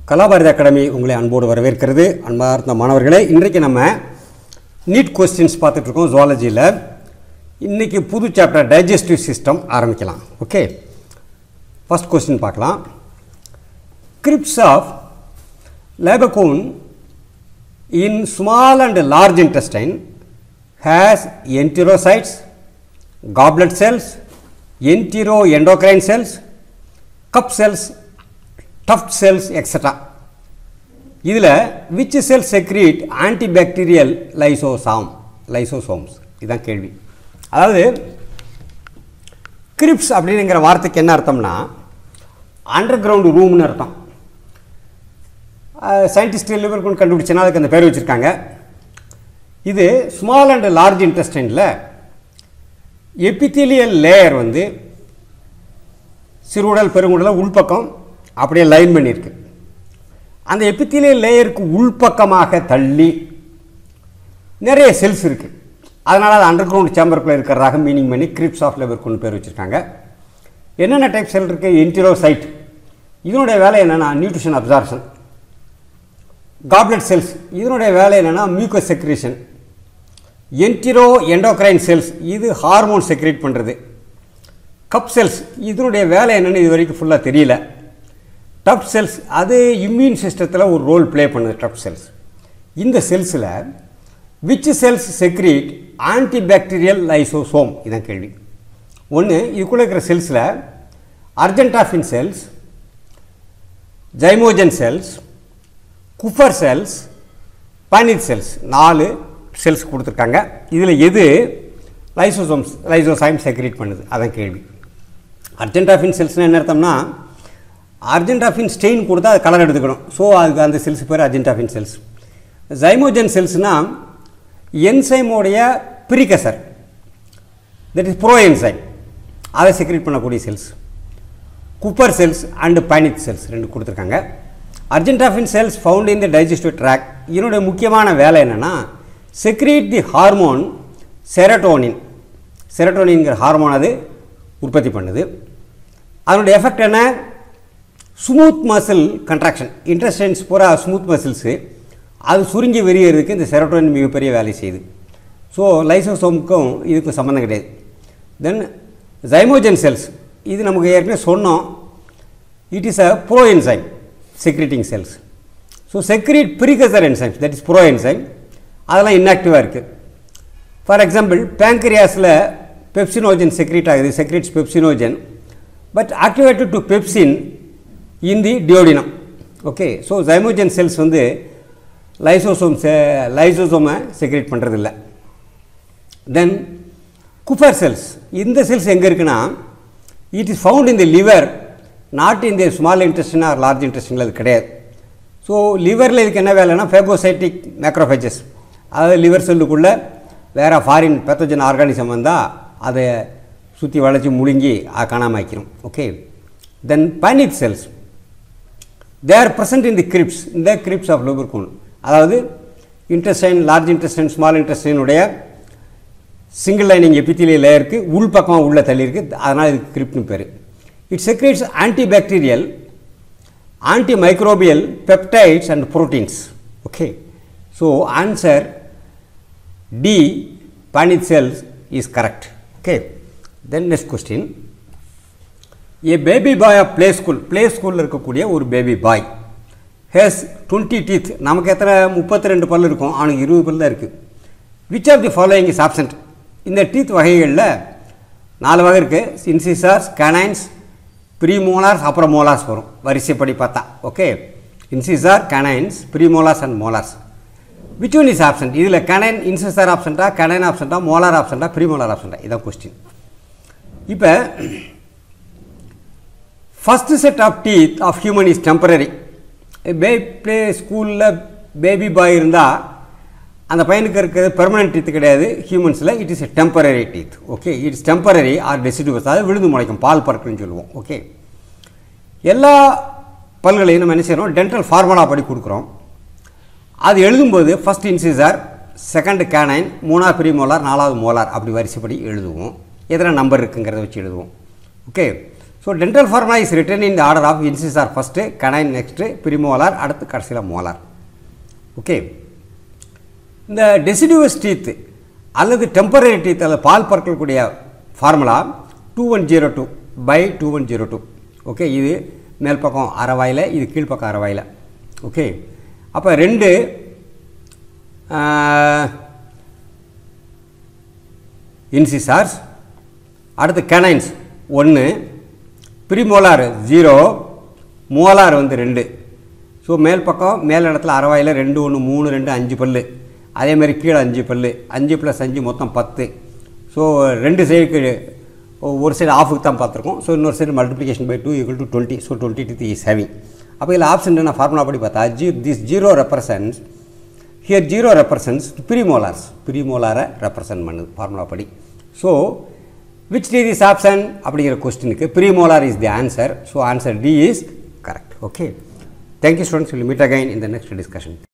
Kalabharathi academy உங்களை அன்போடு வரவேற்கிறது அன்பார்ந்த மாணவர்களே இன்றைக்கு நம்ம நீட் கொஸ்டின்ஸ் பார்த்துட்ருக்கோம் ஜுவாலஜியில் இன்றைக்கி புது சாப்டர் டைஜஸ்டிவ் சிஸ்டம் ஆரம்பிக்கலாம் ஓகே ஃபஸ்ட் கொஸ்டின் பார்க்கலாம் crypts of Lieberkuhn in small and large intestine has enterocytes, goblet cells, enteroendocrine cells, cup cells, tuft cells, etc. இதில் which cell secrete antibacterial lysosome lysosomes இதுதான் கேள்வி அதாவது grips அப்படிங்கிற வார்த்தைக்கு என்ன அர்த்தம்னா அண்டர் கிரவுண்டு ரூம்னு அர்த்தம் சயின்டிஸ்ட் லெவல் கொண்டு கண்டுபிடிச்சனா அதுக்கு அந்த பேர் வச்சுருக்காங்க இது ஸ்மால் அண்ட் லார்ஜ் இன்டெஸ்டைனில் எபித்தீலியல் லேயர் வந்து சிறுகுடல் பெருங்குடல உள்பக்கம் அப்படியே லைன் பண்ணியிருக்கு அந்த எபித்தீலியல் லேயருக்கு உள்பக்கமாக தள்ளி நிறைய செல்ஸ் இருக்குது அதனால் அது அண்டர் கிரவுண்ட் சேம்பருக்குள்ளே இருக்கிறதாக மீனிங் பண்ணி கிரிப்ஸ் ஆஃப் லேபர் கொண்டு பேர் வச்சுருக்காங்க என்னென்ன டைப் செல் இருக்குது என்டிரோசைட் இதனுடைய வேலை என்னென்னா நியூட்ரிஷன் அப்சார்ப்ஷன் காப்லெட் செல்ஸ் இதனுடைய வேலை என்னென்னா mucus secretion entero endocrine cells இது ஹார்மோன் செக்ரேட் பண்ணுறது கப் செல்ஸ் இதனுடைய வேலை என்னென்னு இது வரைக்கும் ஃபுல்லாக தெரியல டப் செல்ஸ் அது இம்யூன் சிஸ்டத்தில் ஒரு ரோல் ப்ளே பண்ணுது டப் செல்ஸ் இந்த செல்ஸில் which cells secrete antibacterial lysosome இதான் கேள்வி ஒன்று இதுக்குள்ளே இருக்கிற செல்ஸில் argentaffin cells zymogen cells Kupffer cells Paneth cells நாலு செல்ஸ் கொடுத்துருக்காங்க இதில் எது லைசோசோம்ஸ் லைசோசைம் செக்ரேட் பண்ணுது அதான் கேள்வி அர்ஜென்டாஃபின் செல்ஸ்னால் என்ன அர்த்தம்னா அர்ஜென்டாஃபின் ஸ்டெயின் கொடுத்தா அது கலர் எடுத்துக்கணும் ஸோ அதுக்கு அந்த செல்ஸ் பேர் அர்ஜென்டாஃபின் செல்ஸ் ஜைமோஜன் செல்ஸ்னால் என்சைமோடைய precursor that is pro enzyme அதை செக்ரேட் பண்ணக்கூடிய cells Kupffer cells and Paneth cells ரெண்டு கொடுத்துருக்காங்க argentaffin cells found in the digestive tract இதனுடைய முக்கியமான வேலை என்னென்னா செக்ரேட் தி ஹார்மோன் செரட்டோனின் செரட்டோனின்கிற ஹார்மோன் அது உற்பத்தி பண்ணுது அதனுடைய எஃபெக்ட் என்ன ஸ்மூத் மசில் கன்ட்ராக்ஷன் இன்ட்ரெஸ்டன்ஸ் பூரா ஸ்மூத் மசில்ஸு அது சுருங்கி வெறியறதுக்கு இந்த செரட்டோனின் மிகப்பெரிய வேலை செய்யுது ஸோ லைசோசோமுக்கும் இதுக்கும் சம்மந்தம் கிடையாது தென் ஜைமோஜன் செல்ஸ் இது நமக்கு ஏற்கனவே சொன்னோம் it is a pro enzyme secreting cells so secrete precursor enzymes that is pro enzyme அதெல்லாம் இன்ஆக்டிவாக இருக்குது ஃபார் எக்ஸாம்பிள் பேங்க்ரியாஸில் பெப்சினோஜன் செக்ரேட் ஆகுது secretes pepsinogen but activated to pepsin in the duodenum okay so zymogen cells வந்து lysosome லைசோசோமை secrete பண்ணுறதில்ல then Kupffer cells இந்த cells எங்கே இருக்குன்னா it is found in the liver not இந்த small intestine or large intestine அது கிடையாது so லிவரில் இதுக்கு என்ன வேலைன்னா ஃபேகோசைட்டிக் மேக்ரோஃபேஜஸ் அதாவது லிவர் செல்லுக்குள்ளே வேறு ஃபாரின் பேத்தோஜன் ஆர்கானிசம் வந்தால் அதை சுற்றி வளைச்சி முழுங்கி காணாமல் ஆக்கிரும் okay then Paneth cells they are present in the crypts இந்த கிரிப்ஸ் ஆஃப் லூபர்கூன் அதாவது இன்ட்ரெஸ்டைன் லார்ஜ் இன்ட்ரெஸ்டைன் ஸ்மால் இன்ட்ரெஸ்டைனுடைய சிங்கிள் லைனிங் எபித்திலிய லேயருக்கு உள் பக்கமாக உள்ளே தள்ளியிருக்கு அதனால் இதுக்கு கிரிப்னு பேர் it secretes antibacterial, antimicrobial peptides and proteins. Okay. So, answer D, Panith cells is correct. Okay. Then next question. A baby boy of play school, play school இருக்கக்கூடிய ஒரு baby boy has twenty teeth நமக்கு எத்தனை முப்பத்தி ரெண்டு பல் இருக்கும் அவனுக்கு இருபது பல் தான் இருக்குது which of the following is absent இந்த டீத் வகைகளில் நாலு வகை இருக்குது இன்சிசார்ஸ் கனைன்ஸ் ப்ரீமோலார்ஸ் அப்புறம் மோலார்ஸ் வரும் வரிசைப்படி பார்த்தா okay incisor canines premolars and molars which one is absent இதில் கனைன் இன்சிசார் ஆப்சண்ட்டா கனைன் ஆப்சண்ட்டா மோலார் ஆப்சண்ட்டா ப்ரீமோலார் ஆப்சண்ட்டா இதான் கொஸ்டின் இப்போ first set of teeth of human is temporary பே ப்ளே ஸ்கூலில் பேபி பாய் இருந்தால் அந்த பையனுக்கு இருக்கிறது பெர்மனன்ட் டீத் கிடையாது ஹியூமன்ஸில் it is a temporary teeth okay it's temporary or deciduous அதாவது விழுந்து முளைக்கும் பால் பறக்குன்னு சொல்லுவோம் ஓகே எல்லா பல்களையும் நம்ம என்ன செய்கிறோம் டென்டல் ஃபார்முலா படி கொடுக்குறோம் அது எழுதும்போது ஃபஸ்ட் இன்சிசார் செகண்ட் கேனைன் மூணாவது பெரிய மோலார் நாலாவது மோலார் அப்படி வரிசைப்படி எழுதுவோம் எத்தனை நம்பர் இருக்குங்கிறத வச்சு எழுதுவோம் okay so dental formula is written in the order of incisor first canine next premolar அடுத்து கடைசியில் மோலார் ஓகே இந்த டெசிடியூவஸ் டீத் அல்லது டெம்பரரி டீத் அல்லது பால் பற்கக்கூடிய formula two one zero two by two one zero two okay இது மேல் பக்கம் அரைவாயில் இது கீழ்ப்பக்கம் அரைவாயில் ஓகே அப்போ ரெண்டு இன்சிசார்ஸ் அடுத்து கனைன்ஸ் ஒன்று ப்ரிமோலார் ஜீரோ மோலார் வந்து ரெண்டு ஸோ மேல் பக்கம் மேல் இடத்துல அரைவாயில் ரெண்டு ஒன்று மூணு ரெண்டு அஞ்சு பல் அதேமாதிரி கீழே அஞ்சு பல் அஞ்சு ப்ளஸ் அஞ்சு மொத்தம் பத்து ஸோ ரெண்டு சைடுக்கு ஒரு சைடு ஆஃபுக்கு தான் பார்த்துருக்கோம் ஸோ இன்னொரு side multiplication by two equal to twenty so twenty two is having அப்போ இதில் ஆப்ஷன் என்ன ஃபார்முலா படி பார்த்தா G this zero represents here zero represents premolars ப்ரீமோலாரை ரெப்ரசன்ட் பண்ணுது ஃபார்முலா படி so which D this option அப்படிங்கிற கொஸ்டினுக்கு premolar is the answer so answer D is correct okay thank you students will meet again in the next discussion